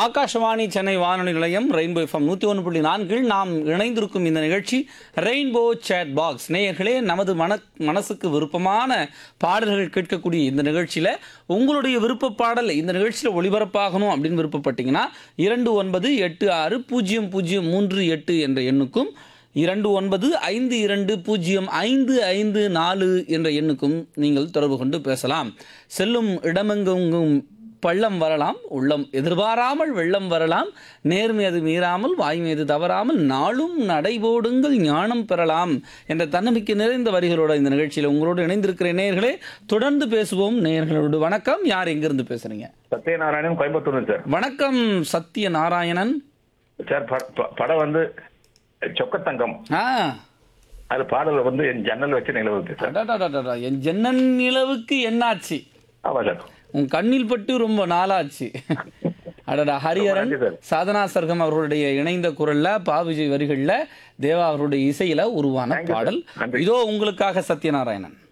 ஆகாஷவாணி சென்னை வானொலி நிலையம் rainbow FM நூற்றி ஒன்று புள்ளி நான்கில் நாம் இணைந்திருக்கும் இந்த நிகழ்ச்சி ரெயின்போ சேட் பாக்ஸ் நேயர்களே நமது மன மனசுக்கு விருப்பமான பாடல்கள் கேட்கக்கூடிய இந்த நிகழ்ச்சியில் உங்களுடைய விருப்ப பாடல் இந்த நிகழ்ச்சியில் ஒளிபரப்பாகணும் அப்படின்னு விருப்பப்பட்டீங்கன்னா இரண்டு ஒன்பது எட்டு ஆறு பூஜ்ஜியம் பூஜ்ஜியம் மூன்று எட்டு என்ற எண்ணுக்கும் இரண்டு ஒன்பது ஐந்து இரண்டு பூஜ்ஜியம் ஐந்து ஐந்து நாலு என்ற எண்ணுக்கும் நீங்கள் தொடர்பு கொண்டு பேசலாம் செல்லும் இடமெங்கும் பள்ளம் வரலாம் உள்ளம் எதிர்பாராமல் வெள்ளம் வரலாம் நேர்மை அது மீறாமல் வாய் மீது தவறாமல் நாளும் நடைபோடுங்கள் ஞானம் பெறலாம் என்ற தன்னம்பிக்கை நிறைந்த வரிகளோட இந்த நிகழ்ச்சியில் உங்களோடு இணைந்திருக்கிற நேயர்களே தொடர்ந்து பேசுவோம் நேயர்களோடு வணக்கம் யார் எங்கிருந்து பேசுறீங்க சத்யநாராயணன் கோயம்புத்தூர் சார் வணக்கம் சத்ய நாராயணன் சார் ப- ப- படம் வந்து சொக்கத்தங்கம் ஆ அது பாடல் வந்து என் ஜன்னல் வச்சு நிலவுது சார் அடடடடடா, என் ஜன்னன் நிலவுக்கு என்னாச்சு ஆமா சார் உன் கண்ணில் பட்டு ரொம்ப நாளாச்சு அடடா ஹரிஹரன் நன்றி சார். சாதனா சர்க்கம் அவர்களுடைய இணைந்த குரல்ல பா விஜய் வரிகள்ல தேவா அவருடைய இசையில உருவான Thank you, sir. பாடல் நன்றி. இதோ உங்களுக்காக சத்யநாராயணன்